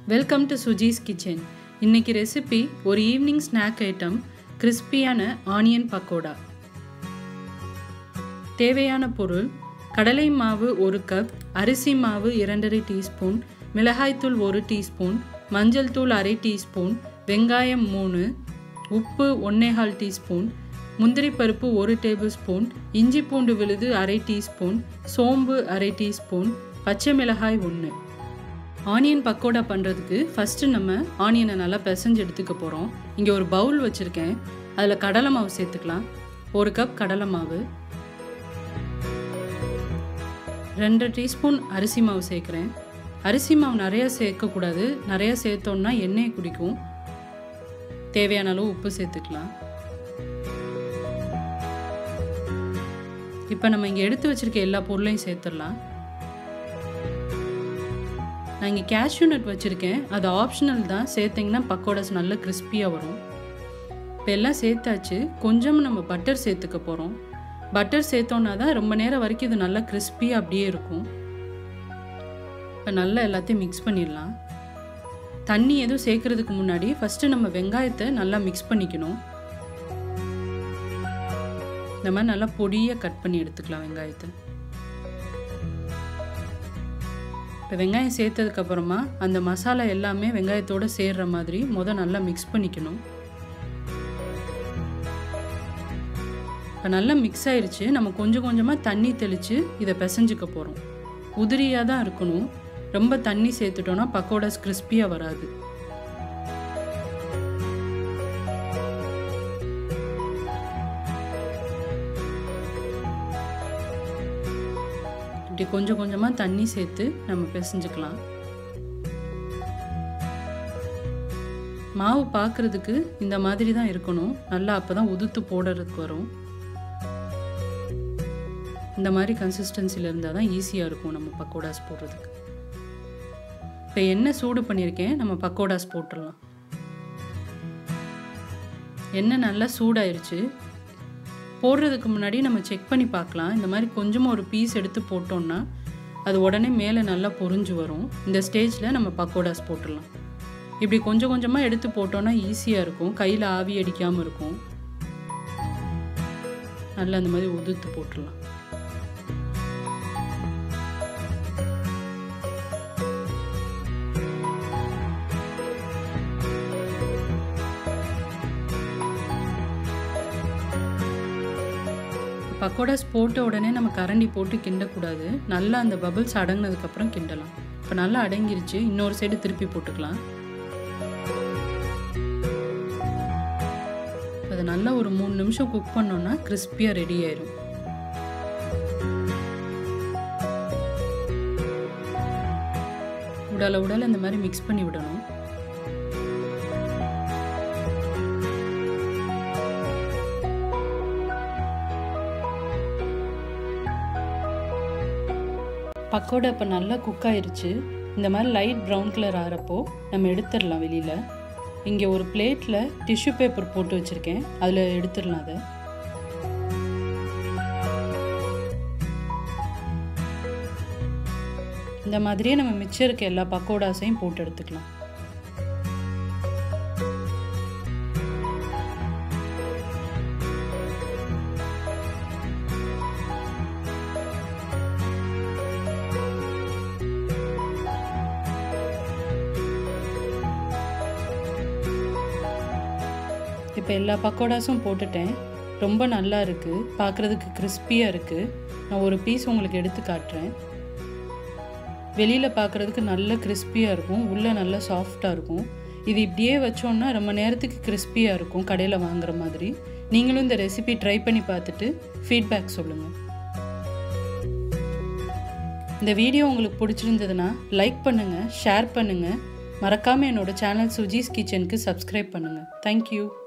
welcome to Sujee's kitchen இன்னைக்கு recipe ஒரு evening snack item கிறிஸ்பியான ஆனியன் பக்கோடா தேவையான பொருள் கடலை மாவு ஒரு கப் அரிசி மாவு இரண்டரை டீஸ்பூன் மிளகாய்த்தூள் ஒரு டீஸ்பூன் மஞ்சள் தூள் அரை டீஸ்பூன் வெங்காயம் மூணு உப்பு ஒன்னேகால் டீஸ்பூன் முந்திரி பருப்பு ஒரு டேபிள் ஸ்பூன் இஞ்சி பூண்டு விழுது அரை டீஸ்பூன் சோம்பு அரை டீஸ்பூன் பச்சை மிளகாய் ஒன்று ஆனியன் பக்கோடா பண்ணுறதுக்கு ஃபஸ்ட்டு நம்ம ஆனியனை நல்லா பிசைஞ்சு எடுத்துக்க போகிறோம் இங்கே ஒரு பவுல் வச்சுருக்கேன் அதில் கடலை மாவு சேர்த்துக்கலாம் ஒரு கப் கடலை மாவு ரெண்டு டீஸ்பூன் அரிசி மாவு சேர்க்குறேன் அரிசி மாவு நிறையா சேர்க்கக்கூடாது நிறையா சேர்த்தோன்னா எண்ணெய் குடிக்கும் தேவையான அளவு உப்பு சேர்த்துக்கலாம் இப்போ நம்ம இங்கே எடுத்து வச்சுருக்க எல்லா பொருளையும் சேர்த்துடலாம் நான் இங்கே கேஷ்யூ நட் வச்சுருக்கேன் அது ஆப்ஷனல் தான் சேர்த்திங்கன்னா பக்கோடாஸ் நல்ல கிறிஸ்பியாக வரும் இப்போ எல்லாம் சேர்த்தாச்சு கொஞ்சம் நம்ம பட்டர் சேர்த்துக்க போகிறோம் பட்டர் சேர்த்தோன்னா தான் ரொம்ப நேரம் வரைக்கும் இது நல்லா கிறிஸ்பியாக அப்படியே இருக்கும் இப்போ நல்லா எல்லாத்தையும் மிக்ஸ் பண்ணிடலாம் தண்ணி எதுவும் சேர்க்குறதுக்கு முன்னாடி ஃபஸ்ட்டு நம்ம வெங்காயத்தை நல்லா மிக்ஸ் பண்ணிக்கணும் இந்த மாதிரி நல்லா பொடியாக கட் பண்ணி எடுத்துக்கலாம் வெங்காயத்தை இப்போ வெங்காயம் சேர்த்ததுக்கப்புறமா அந்த மசாலா எல்லாமே வெங்காயத்தோடு சேர்கிற மாதிரி மொதல் நல்லா மிக்ஸ் பண்ணிக்கணும் இப்போ நல்லா மிக்ஸ் ஆயிடுச்சு நம்ம கொஞ்சம் கொஞ்சமாக தண்ணி தெளித்து இதை பிசைஞ்சுக்க போகிறோம் உதிரியாக தான் இருக்கணும் ரொம்ப தண்ணி சேர்த்துட்டோன்னா பக்கோடாஸ் கிறிஸ்பியாக வராது இப்படி கொஞ்சம் கொஞ்சமாக தண்ணி சேர்த்து நம்ம பிசைஞ்சுக்கலாம் மாவு பார்க்குறதுக்கு இந்த மாதிரி தான் இருக்கணும் நல்லா அப்போ தான் உதுத்து போடுறதுக்கு வரும் இந்த மாதிரி கன்சிஸ்டன்சியில் இருந்தால் தான் ஈஸியாக இருக்கும் நம்ம பக்கோடாஸ் போடுறதுக்கு இப்போ எண்ணெய் சூடு பண்ணியிருக்கேன் நம்ம பக்கோடாஸ் போட்டுடலாம் எண்ணெய் நல்லா சூடாயிருச்சு போடுறதுக்கு முன்னாடி நம்ம செக் பண்ணி பார்க்கலாம் இந்த மாதிரி கொஞ்சமாக ஒரு பீஸ் எடுத்து போட்டோம்னா அது உடனே மேலே நல்லா பொறிஞ்சு வரும் இந்த ஸ்டேஜில் நம்ம பக்கோடாஸ் போட்டுடலாம் இப்படி கொஞ்சம் கொஞ்சமாக எடுத்து போட்டோன்னா ஈஸியாக இருக்கும் கையில் ஆவி அடிக்காமல் இருக்கும் நல்லா அந்த மாதிரி உதுத்து போட்டுடலாம் பக்கோடாஸ் போட்ட உடனே நம்ம கரண்டி போட்டு கிண்டக்கூடாது நல்லா அந்த பபிள்ஸ் அடங்கினதுக்கப்புறம் கிண்டலாம் இப்போ நல்லா அடங்கிருச்சு இன்னொரு சைடு திருப்பி போட்டுக்கலாம் அதை நல்லா ஒரு மூணு நிமிஷம் குக் பண்ணோன்னா கிறிஸ்பியாக ரெடி ஆயிரும் உடலை உடலை இந்த மாதிரி மிக்ஸ் பண்ணி விடணும் பக்கோடா இப்போ நல்லா குக் ஆயிருச்சு இந்த மாதிரி லைட் ப்ரௌன் கலர் ஆகிறப்போ நம்ம எடுத்துடலாம் வெளியில் இங்கே ஒரு பிளேட்டில் டிஷ்யூ பேப்பர் போட்டு வச்சுருக்கேன் அதில் எடுத்துடலாம் அதை இந்த மாதிரியே நம்ம மிச்சம் இருக்க எல்லா பக்கோடாஸையும் போட்டு எடுத்துக்கலாம் இப்போ எல்லா பக்கோடாஸும் போட்டுட்டேன் ரொம்ப நல்லா இருக்குது பார்க்குறதுக்கு கிறிஸ்பியாக இருக்குது நான் ஒரு பீஸ் உங்களுக்கு எடுத்து காட்டுறேன் வெளியில் பார்க்குறதுக்கு நல்ல கிறிஸ்பியாக இருக்கும் உள்ளே நல்லா சாஃப்டாக இருக்கும் இது இப்படியே வச்சோன்னா ரொம்ப நேரத்துக்கு கிறிஸ்பியாக இருக்கும் கடையில் வாங்குற மாதிரி நீங்களும் இந்த ரெசிபி ட்ரை பண்ணி பார்த்துட்டு ஃபீட்பேக் சொல்லுங்கள் இந்த வீடியோ உங்களுக்கு பிடிச்சிருந்ததுன்னா லைக் பண்ணுங்கள் ஷேர் பண்ணுங்கள் மறக்காமல் என்னோடய சேனல் சுஜீஸ் கிச்சனுக்கு சப்ஸ்கிரைப் பண்ணுங்கள் தேங்க்யூ